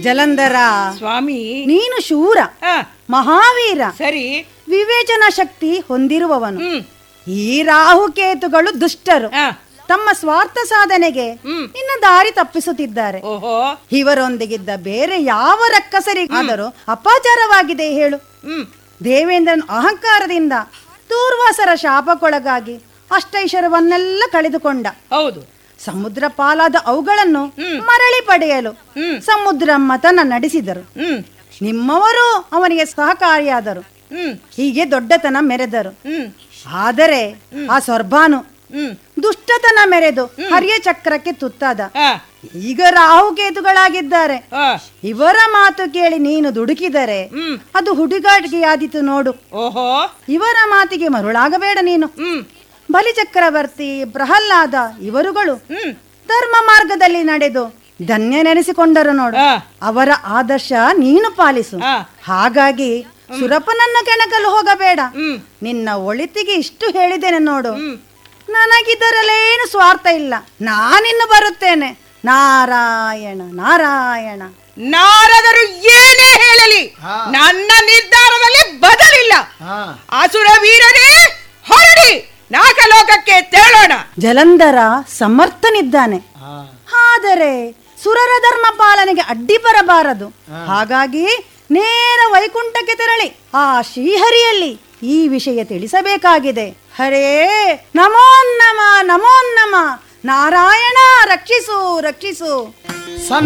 ಜಲಂಧರ ಸ್ವಾಮಿ ನೀನು ಶೂರ ಆ, ಮಹಾವೀರ ಸರಿ ವಿವೇಚನ ಶಕ್ತಿ ಹೊಂದಿರುವವನು ಹ್ಮ್ ಈ ರಾಹುಕೇತುಗಳು ದುಷ್ಟರು ಆ, ತಮ್ಮ ಸ್ವಾರ್ಥ ಸಾಧನೆಗೆ ಹ್ಮ್. ನಿನ್ನ ದಾರಿ ತಪ್ಪಿಸುತ್ತಿದ್ದಾರೆ ಓಹೋ ಇವರೊಂದಿಗಿದ್ದ ಬೇರೆ ಯಾವ ರಕ್ಕಸರಿಗಾದರೂ ಅಪಾಚಾರವಾಗಿದೆ ಹೇಳು ಹ್ಮ್ ದೇವೇಂದ್ರನ ಅಹಂಕಾರದಿಂದ ದೂರ್ವಾಸರ ಶಾಪಕ್ಕೊಳಗಾಗಿ ಅಷ್ಟೈಶ್ವರ್ಯವನ್ನೆಲ್ಲ ಕಳೆದುಕೊಂಡ ಹೌದು ಸಮುದ್ರ ಪಾಲಾದ ಅವುಗಳನ್ನು ಮರಳಿ ಪಡೆಯಲು ಹ್ಮ್. ಸಮುದ್ರ ಮತನ ನಡೆಸಿದರು ಹ್ಮ್ ನಿಮ್ಮವರು ಅವನಿಗೆ ಸಹಕಾರಿಯಾದರು ಹ್ಮ್ ಹೀಗೆ ದೊಡ್ಡತನ ಮೆರೆದರು ಹ್ಮ್ ಆದರೆ ಆ ಸ್ವರ್ಭಾನು ಹ್ಮ್ ದುಷ್ಟತನ ಮೆರೆದು ಹರಿಯ ಚಕ್ರಕ್ಕೆ ತುತ್ತಾದ ಆ, ಈಗ ರಾಹುಕೇತುಗಳಾಗಿದ್ದಾರೆ ಆ, ಇವರ ಮಾತು ಕೇಳಿ ನೀನು ದುಡುಕಿದರೆ ಹ್ಮ್ ಅದು ಹುಡುಗಾಟಿಕೆಯಾದೀತು ನೋಡು ಓಹೋ ಇವರ ಮಾತಿಗೆ ಮರುಳಾಗಬೇಡ ನೀನು ಹ್ಮ್ ಬಲಿಚಕ್ರವರ್ತಿ ಪ್ರಹ್ಲಾದ ಇವರುಗಳು ಹ್ಮ್ ಧರ್ಮ ಮಾರ್ಗದಲ್ಲಿ ನಡೆದು ಧನ್ಯನೆನಿಸಿಕೊಂಡರು ನೋಡು ಆ, ಅವರ ಆದರ್ಶ ನೀನು ಪಾಲಿಸು ಆ, ಹಾಗಾಗಿ ಸುರಪನನ್ನು ಕೆಣಕಲು ಹೋಗಬೇಡ ಹ್ಮ್ ನಿನ್ನ ಒಳಿತಿಗೆ ಇಷ್ಟು ಹೇಳಿದ್ದೇನೆ ನೋಡು ನನಗಿದರಲ್ಲೇನು ಸ್ವಾರ್ಥ ಇಲ್ಲ ನಾನಿನ್ನು ಬರುತ್ತೇನೆ ನಾರಾಯಣ ನಾರಾಯಣ ನಾರದರು ಏನೇ ಹೇಳಲಿ ನನ್ನ ನಿರ್ಧಾರದಲ್ಲಿ ಬದಲಿಲ್ಲ ಅಸುರ ವೀರರೇ ಹೊರಡಿ ನಾಗಲೋಕಕ್ಕೆ ತೇಳೋಣ ಜಲಂಧರ ಸಮರ್ಥನಿದ್ದಾನೆ ಆದರೆ ಸುರರ ಧರ್ಮ ಪಾಲನೆಗೆ ಅಡ್ಡಿ ಬರಬಾರದು ಹಾಗಾಗಿ ನೇರ ವೈಕುಂಠಕ್ಕೆ ತೆರಳಿ ಆ ಶ್ರೀಹರಿಯಲ್ಲಿ ಈ ವಿಷಯ ತಿಳಿಸಬೇಕಾಗಿದೆ ಹರೇ ನಮೋ ನಮ ನಮೋ ನಮ ನಾರಾಯಣ ರಕ್ಷಿಸು ರಕ್ಷಿಸು